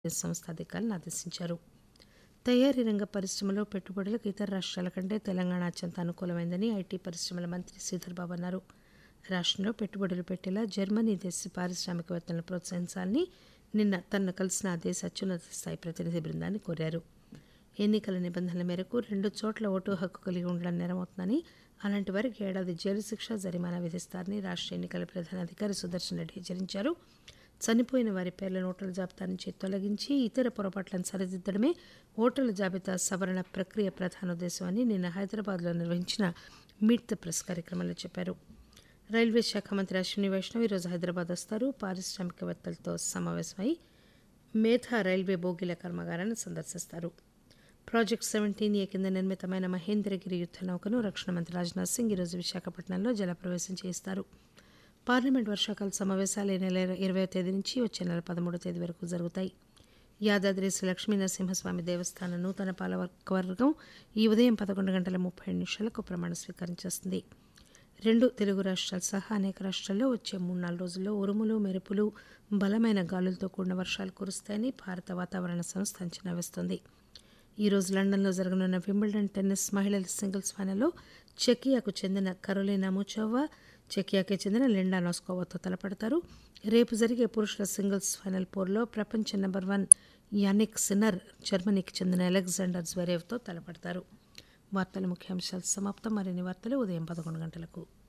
సంస్థ అధికారులను ఆదేశించారు తయారీ రంగ పరిశ్రమలో పెట్టుబడులకు ఇతర రాష్ట్రాల కంటే తెలంగాణ అత్యంత అనుకూలమైందని ఐటీ పరిశ్రమల మంత్రి శ్రీధర్ బాబు అన్నారు రాష్ట్రంలో పెట్టుబడులు పెట్టేలా జర్మనీ దేశ పారిశ్రామికవేత్తలను ప్రోత్సహించాలని నిన్న తనను కలిసిన ఆ దేశ అత్యున్నత స్థాయి ప్రతినిధి బృందాన్ని కోరారు ఎన్నికల నిబంధనల మేరకు రెండు చోట్ల ఓటు హక్కు కలిగి ఉండడం నేరమవుతుందని అలాంటి వారికి ఏడాది జైలు శిక్ష జరిమానా విధిస్తారని రాష్ట్ర ఎన్నికల ప్రధానాధికారి సుదర్శన్ రెడ్డి హెచ్చరించారు చనిపోయిన వారి పేర్లను ఓటర్ల జాబితా నుంచి తొలగించి ఇతర పొరపాట్లను సరిదిద్దడమే ఓటర్ల జాబితా సవరణ ప్రక్రియ ప్రధాన ఉద్దేశమని నిన్న హైదరాబాద్లో నిర్వహించిన మీట్ ద ప్రెస్ కార్యక్రమంలో చెప్పారు రైల్వే శాఖ మంత్రి అశ్విని వైష్ణవ్ ఈరోజు హైదరాబాద్ వస్తారు పారిశ్రామికవేత్తలతో సమావేశమై మేధా రైల్వే బోగీల కర్మాగారాన్ని సందర్శిస్తారు ప్రాజెక్ట్ సెవెంటీన్ ఏ కింద నిర్మితమైన మహేంద్రగిరి యుద్ధ నౌకను రక్షణ మంత్రి రాజ్నాథ్ సింగ్ ఈరోజు విశాఖపట్నంలో జలప్రవేశం చేస్తారు పార్లమెంట్ వర్షాకాల సమావేశాలు ఈ నెల ఇరవై తేదీ నుంచి వచ్చే నెల పదమూడో తేదీ వరకు జరుగుతాయి యాదాద్రి శ్రీ లక్ష్మీ నరసింహస్వామి దేవస్థానం నూతన పాలకవర్గం ఈ ఉదయం పదకొండు గంటల ముప్పై ఏడు నిమిషాలకు ప్రమాణ స్వీకారం చేస్తుంది రెండు తెలుగు రాష్ట్రాలు సహా అనేక రాష్ట్రాల్లో వచ్చే మూడు నాలుగు రోజుల్లో ఉరుములు మెరుపులు బలమైన గాలులతో కూడిన వర్షాలు కురుస్తాయని భారత వాతావరణ సంస్థ అంచనా వేస్తోంది ఈ రోజు లండన్లో జరగనున్న వింబుల్డన్ టెన్నిస్ మహిళల సింగిల్స్ ఫైనల్లో చెకియాకు చెందిన కరోలినా ముచోవా చెకియాకే చెందిన లెండా నోస్కోవాతో తలపడతారు రేపు జరిగే పురుషుల సింగిల్స్ ఫైనల్ పోర్లో ప్రపంచ నెంబర్ వన్ యానిక్ సిన్నర్ జర్మనీకి చెందిన అలెగ్జాండర్ జ్వరేవ్తో తలపడతారు వార్తల ముఖ్యాంశాలు సమాప్తం మరిన్ని వార్తలు ఉదయం పదకొండు గంటలకు